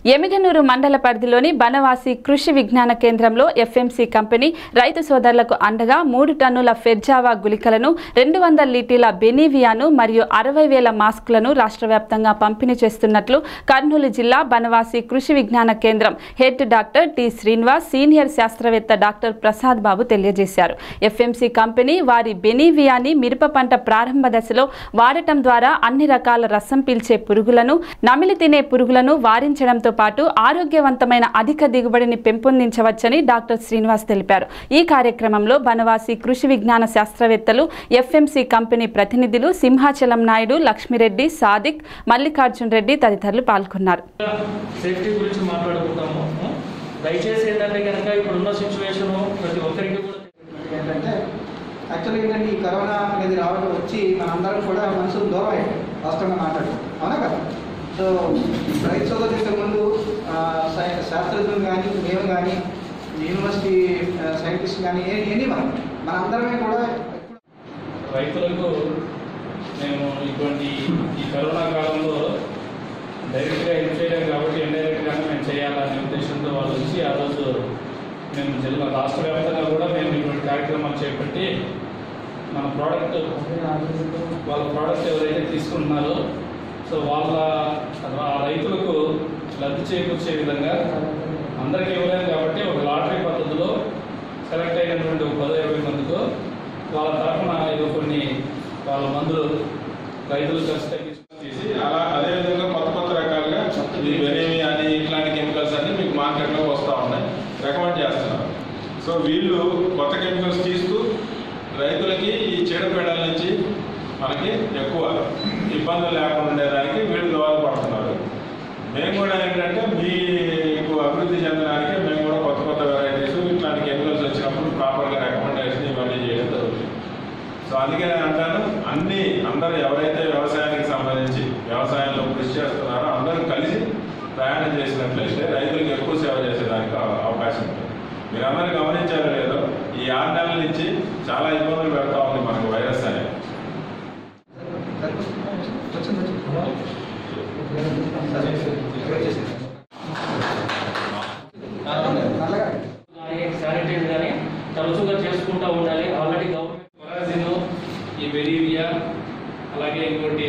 ఎమిగనూరు మండల పరిధిలోని బనవాసి కృషి విజ్ఞాన కేంద్రంలో ఎఫ్ఎంసీ కంపెనీ రైతు సోదరులకు అండగా మూడు టన్నుల ఫెర్జావా గుళికలను రెండు వందల లీటీల బెనీవియాను మరియు అరవై వేల మాస్కులను రాష్ట్ర వ్యాప్తంగా పంపిణీ చేస్తున్నట్లు కర్నూలు జిల్లా Banavasi Krishi Vijnana Kendram head doctor T Srinivas senior శాస్త్రవేత్త డాక్టర్ ప్రసాద్ బాబు తెలియజేశారు ఎఫ్ఎంసీ కంపెనీ వారి బెనీవియాని మిరప పంట ప్రారంభ దశలో వాడటం ద్వారా అన్ని రకాల రసం పీల్చే పురుగులను నమిలి తినే పురుగులను వారించడంతో పాటు ఆరోగ్యవంతమైన అధిక దిగుబడిని పెంపొందించవచ్చని డాక్టర్ శ్రీనివాస్ తెలిపారు ఈ కార్యక్రమంలో బనవాసి కృషి విజ్ఞాన శాస్త్రవేత్తలు ఎఫ్ఎంసి కంపెనీ ప్రతినిధులు సింహాచలం నాయుడు లక్ష్మిరెడ్డి సాదిక్ మల్లికార్జున్ రెడ్డి తదితరులు పాల్గొన్నారు సేఫ్టీ గురించి మాట్లాడుకుంటాము దయచేసి ఏంటంటే కనుక ఇప్పుడున్న సిచ్యువేషన్ ప్రతి ఒక్కరికి కూడా ఏంటంటే యాక్చువల్గా ఏంటంటే ఈ కరోనా అనేది రావడం వచ్చి మనందరం కూడా మనసులు దూరం అయ్యాయి వాస్తవంగా మాట్లాడుతాం అవునా కదా సో రైతు సోదరులు ఇంతకుముందు ఆ, సై- శాస్త్రజ్ఞులు కానీ మేము కానీ యూనివర్సిటీ సైంటిస్ట్ కానీ ఏ ఎన్ని మనం మనందరమే కూడా రైతులకు మేము ఇటువంటి ఈ కరోనా కాలంలో డైరెక్ట్గా హెల్ప్ చేయలేము కాబట్టి ఇండైరెక్ట్గానే మేము చేయాలనే ఉద్దేశంతో వాళ్ళు వచ్చి ఆ రోజు మేము జిల్లా రాష్ట్ర వ్యాప్తంగా కూడా మేము ఇటువంటి కార్యక్రమాలు చేపట్టి మన ప్రోడక్ట్ వాళ్ళ ప్రోడక్ట్ ఎవరైతే తీసుకుంటున్నారో సో వాళ్ళ ఆ రైతులకు లబ్ధి చేకూర్చే విధంగా అందరికీ ఇవ్వలేము కాబట్టి ఒక లాటరీ పద్ధతిలో సెలెక్ట్ అయినటువంటి ఒక పదో ఇరవై మందితో వాళ్ళ తరఫున ఏదో కొన్ని వాళ్ళ మందులు రైతులు ఖర్చు తగ్గించి తీసి అలా అదేవిధంగా కొత్త కొత్త రకాలుగా ఈ వెనేమి అని ఇట్లాంటి కెమికల్స్ అన్ని మీకు మార్కెట్లో వస్తూ ఉన్నాయి రికమెండ్ చేస్తున్నారు సో వీళ్ళు కొత్త కెమికల్స్ తీస్తూ రైతులకి ఈ చీడపీడల నుంచి మనకి ఎక్కువ ఇబ్బందులు లేకుండా ఉండేదానికి వీళ్ళు దోహదపడుతున్నారు మేము కూడా ఏంటంటే మీకు అభివృద్ధి చెందడానికి మేము కూడా కొత్త కొత్త వెరైటీస్ ఇట్లాంటి కెమికల్స్ వచ్చినప్పుడు ప్రాపర్గా రికమెండేషన్ ఇవన్నీ చేయడం జరుగుతుంది సో అందుకే నేను అంటాను అన్ని అందరూ ఎవరైతే వ్యవసాయానికి సంబంధించి వ్యవసాయంలో కృషి చేస్తున్నారో అందరూ కలిసి ప్రయాణం చేసినట్లయితే రైతులకు ఎక్కువ సేవ చేసేదానికి అవ- అవకాశం ఉంటుంది మీరు అందరూ గమనించారో లేదో ఈ ఆరు నెలల నుంచి చాలా ఇబ్బందులు పెడతా ఉంది మనకు వైరస్ అనేది వచ్చింది వచ్చింది నల్లగా కానీ శానిటైజ్ కానీ తరచుగా చేసుకుంటూ ఉండాలి ఆల్రెడీ గవర్నమెంట్ కొరాజిన్ ఈ బెరీవియా అలాగే ఇంకోటి